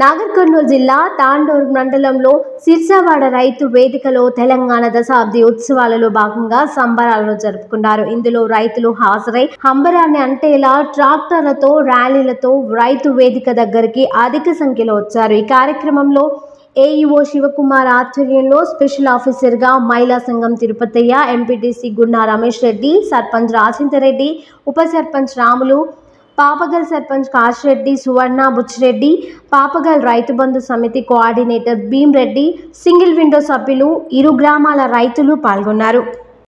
నాగర్ కర్నూలు జిల్లా తాండూరు మండలంలో సిర్సావాడ రైతు వేదికలో తెలంగాణ దశాబ్ది ఉత్సవాలలో భాగంగా సంబరాలను జరుపుకున్నారు ఇందులో రైతులు హాజరై హంబరాన్ని అంటేలా ట్రాక్టర్లతో ర్యాలీలతో రైతు వేదిక దగ్గరికి అధిక సంఖ్యలో వచ్చారు ఈ కార్యక్రమంలో ఏఈఓ శివకుమార్ ఆధ్వర్యంలో స్పెషల్ ఆఫీసర్గా మహిళా సంఘం తిరుపతయ్య ఎంపీటీసీ గున్నా రమేష్ రెడ్డి సర్పంచ్ రాజేందర్ రెడ్డి ఉప సర్పంచ్ రాములు పాపగల్ సర్పంచ్ కాశిరెడ్డి సువర్ణ Buchi Reddy పాపగల్ Rythu Bandhu Samithi coordinator Bheem Reddy single window సభ్యులు ఇరు గ్రామాల రైతులు పాల్గొన్నారు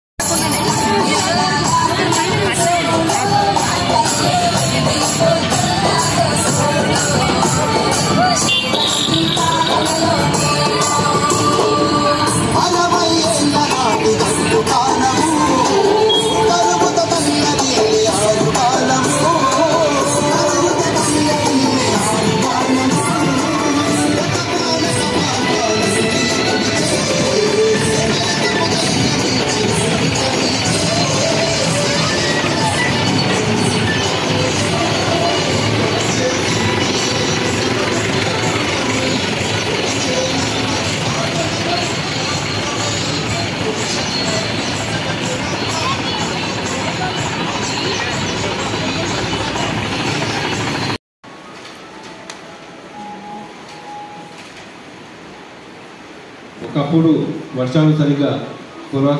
అలవయ్యేళ్ళ నాటి గట్టు కాలము కరువుత తన్నది ఆరు కాలము కరువుత తన్నది ఆరు కాలము ఒకప్పుడు వర్షాలు సరిగ్గా కురవక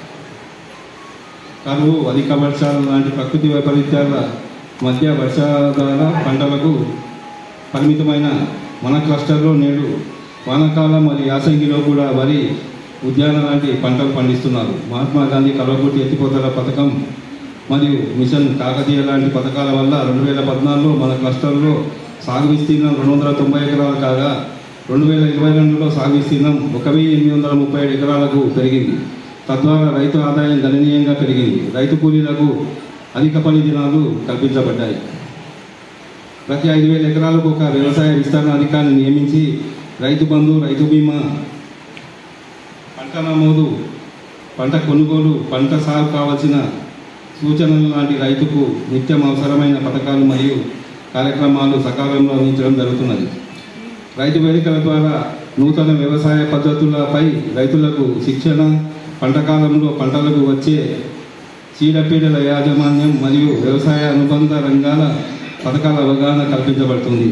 కరువు అధిక వర్షాలు లాంటి ప్రకృతి వైపరీత్యాల మధ్య వర్షాధార పంటలకు పరిమితమైన మన క్లస్టర్లో నేడు వానాకాలం మరియు యాసంగిలో కూడా వరి ఉద్యాన లాంటి పంటలు పండిస్తున్నారు మహాత్మా గాంధీ కల్వకుర్తి ఎత్తిపోతల పథకం మరియు మిషన్ కాకతీయ లాంటి పథకాల వల్ల రెండు వేల పద్నాలుగులో మన క్లస్టర్లో సాగు విస్తీర్ణం రెండు వందల తొంభై ఎకరాలు కాగా రెండు వేల ఇరవై రెండులో సాగు విస్తీర్ణం ఒక వెయ్యి ఎనిమిది వందల ముప్పై ఏడు ఎకరాలకు పెరిగింది తద్వారా రైతు ఆదాయం గణనీయంగా పెరిగింది రైతు కూలీలకు అధిక పని దినాలు కల్పించబడ్డాయి ప్రతి ఐదు వేల ఎకరాలకు ఒక వ్యవసాయ విస్తరణ అధికారిని నియమించి రైతు బంధు రైతు బీమా పంట నమోదు పంట కొనుగోలు పంట సాగు కావాల్సిన సూచనలు లాంటి రైతుకు నిత్యం అవసరమైన పథకాలు మరియు కార్యక్రమాలు సకాలంలో అందించడం జరుగుతున్నది రైతు వేదికల ద్వారా నూతన వ్యవసాయ పద్ధతులపై రైతులకు శిక్షణ పంట కాలంలో పంటలకు వచ్చే చీడపీడల యాజమాన్యం మరియు వ్యవసాయ అనుబంధ రంగాల పథకాల అవగాహన కల్పించబడుతుంది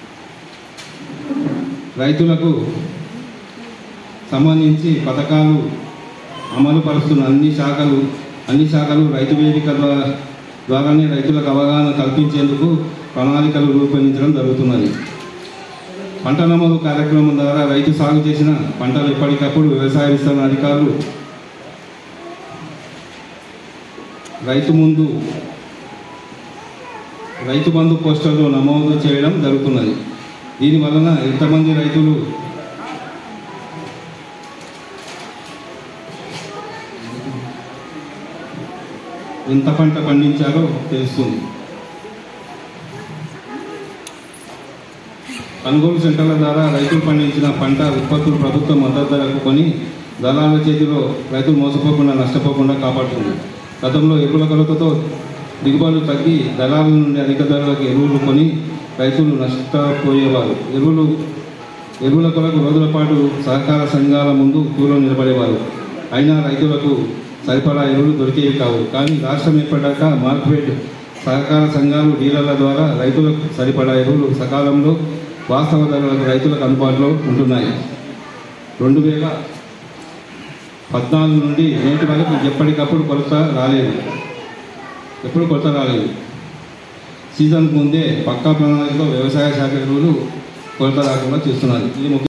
రైతులకు సంబంధించి పథకాలు అమలు పరుస్తున్న అన్ని శాఖలు అన్ని శాఖలు రైతు వేదిక ద్వారా ద్వారానే రైతులకు అవగాహన కల్పించేందుకు ప్రణాళికలు రూపొందించడం జరుగుతున్నది పంట నమోదు కార్యక్రమం ద్వారా రైతు సాగు చేసిన పంటలు ఎప్పటికప్పుడు వ్యవసాయ విస్తరణ అధికారులు రైతు ముందు రైతు బంధు పోస్టర్లో నమోదు చేయడం జరుగుతున్నది దీని వలన ఎంతమంది రైతులు ఎంత పంట పండించారో తెలుస్తుంది కొనుగోలు సెంటర్ల ద్వారా రైతులు పండించిన పంట ఉత్పత్తులు ప్రభుత్వం మద్దతు ధరకు కొని దళాల చేతిలో రైతులు మోసపోకుండా నష్టపోకుండా కాపాడుతుంది గతంలో ఎరువుల కొరతతో దిగుబడులు తగ్గి దళాల నుండి అధిక ధరలకు ఎరువులు కొని రైతులు నష్టపోయేవారు ఎరువులు ఎరువుల కొరకు రోజుల పాటు సహకార సంఘాల ముందు క్యూలో నిలబడేవారు అయినా రైతులకు సరిపడా ఎరువులు దొరికేవి కావు కానీ రాష్ట్రం ఏర్పడ్డాక మార్కెట్ సహకార సంఘాలు డీలర్ల ద్వారా రైతులకు సరిపడా ఎరువులు సకాలంలో వాస్తవ ధరలకు రైతులకు అందుబాటులో ఉంటున్నాయి రెండు వేల పద్నాలుగు నుండి నేటి వరకు ఎప్పటికప్పుడు కొరత రాలేదు ఎప్పుడు కొరత రాలేదు సీజన్కు ముందే పక్కా ప్రణాళికలో వ్యవసాయ శాఖ ఎరువులు కొరత రాకుండా చూస్తున్నారు ఇది ముఖ్య